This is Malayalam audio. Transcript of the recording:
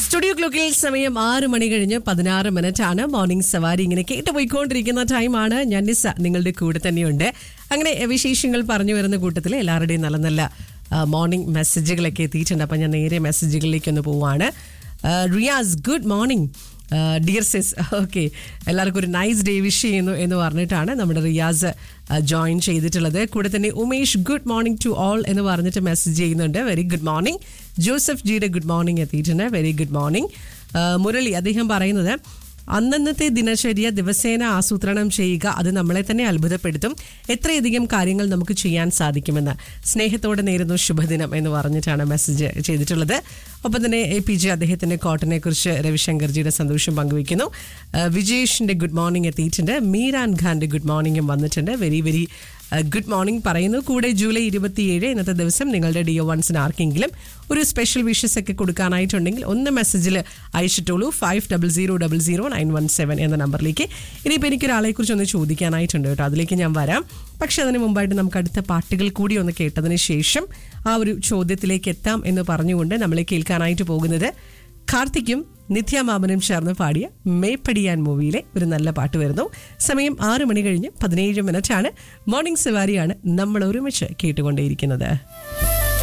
സ്റ്റുഡിയോ ക്ലോക്കിൽ സമയം ആറ് മണി കഴിഞ്ഞ് പതിനാറ് മിനിറ്റ് ആണ് മോർണിംഗ് സവാരി ഇങ്ങനെ കേട്ട് പോയിക്കൊണ്ടിരിക്കുന്ന ടൈമാണ് ഞാൻ നിസ നിങ്ങളുടെ കൂടെ തന്നെയുണ്ട് അങ്ങനെ വിശേഷങ്ങൾ പറഞ്ഞു വരുന്ന കൂട്ടത്തിൽ എല്ലാവരുടെയും നല്ല നല്ല മോർണിംഗ് മെസ്സേജുകളൊക്കെ എത്തിയിട്ടുണ്ട് അപ്പം ഞാൻ നേരെ മെസ്സേജുകളിലേക്ക് ഒന്ന് പോവാണ് ആ, Riyas good morning dear sis okay എല്ലാവർക്കും ഒരു നൈസ് ഡേ വിഷ് ചെയ്യുന്നു എന്ന് പറഞ്ഞിട്ടാണ് നമ്മുടെ റിയാസ് ജോയിൻ ചെയ്തിട്ടുള്ളത് കൂടെ തന്നെ Umesh good morning to all എന്ന് പറഞ്ഞിട്ട് മെസ്സേജ് ചെയ്യുന്നുണ്ട് വെരി ഗുഡ് മോർണിംഗ് ജോസഫ് ജിയുടെ ഗുഡ് മോർണിംഗ് എത്തിയിട്ടുണ്ട് വെരി ഗുഡ് മോർണിംഗ് മുരളി അദ്ദേഹം പറയുന്നത് അന്നന്നത്തെ ദിനചര്യ ദിവസേന ആസൂത്രണം ചെയ്യുക അത് നമ്മളെ തന്നെ അത്ഭുതപ്പെടുത്തും എത്രയധികം കാര്യങ്ങൾ നമുക്ക് ചെയ്യാൻ സാധിക്കുമെന്ന് സ്നേഹത്തോടെ നേരുന്നു ശുഭദിനം എന്ന് പറഞ്ഞിട്ടാണ് മെസ്സേജ് ചെയ്തിട്ടുള്ളത് ഒപ്പം തന്നെ എ പി ജെ അദ്ദേഹത്തിന്റെ കോട്ടനെ കുറിച്ച് രവിശങ്കർജിയുടെ സന്തോഷം പങ്കുവയ്ക്കുന്നു ആ, വിജേഷിന്റെ ഗുഡ് മോർണിംഗ് എത്തിയിട്ടുണ്ട് മീരാൻ ഖാന്റെ ഗുഡ് മോർണിംഗും വന്നിട്ടുണ്ട് വെരി വെരി ഗുഡ് മോർണിംഗ് പറയുന്നു കൂടെ ജൂലൈ ഇരുപത്തിയേഴ് ഇന്നത്തെ ദിവസം നിങ്ങളുടെ ഡിഒ വൺസിന് ആർക്കെങ്കിലും ഒരു സ്പെഷ്യൽ വിഷസ് ഒക്കെ കൊടുക്കാനായിട്ടുണ്ടെങ്കിൽ ഒന്ന് മെസ്സേജിൽ അയച്ചിട്ടുള്ളൂ five double zero double zero nine one seven എന്ന നമ്പറിലേക്ക് ഇനിയിപ്പോൾ എനിക്കൊരാളെ കുറിച്ച് ഒന്ന് ചോദിക്കാനായിട്ടുണ്ട് കേട്ടോ അതിലേക്ക് ഞാൻ വരാം പക്ഷെ അതിന് മുമ്പായിട്ട് നമുക്ക് അടുത്ത പാട്ടുകൾ കൂടി ഒന്ന് കേട്ടതിന് ശേഷം ആ ഒരു ചോദ്യത്തിലേക്ക് എത്താം എന്ന് പറഞ്ഞുകൊണ്ട് നമ്മളെ കേൾക്കാനായിട്ട് പോകുന്നത് കാർത്തിക്കും നിത്യാമാമനും ചേർന്ന് പാടിയ മേപ്പടിയാൻ മൂവിയിലെ ഒരു നല്ല പാട്ട് വരുന്നു സമയം ആറ് മണി കഴിഞ്ഞ് പതിനേഴ് മിനിറ്റ് ആണ് മോർണിംഗ് സവാരിയാണ് നമ്മൾ ഒരുമിച്ച് കേട്ടുകൊണ്ടേയിരിക്കുന്നത്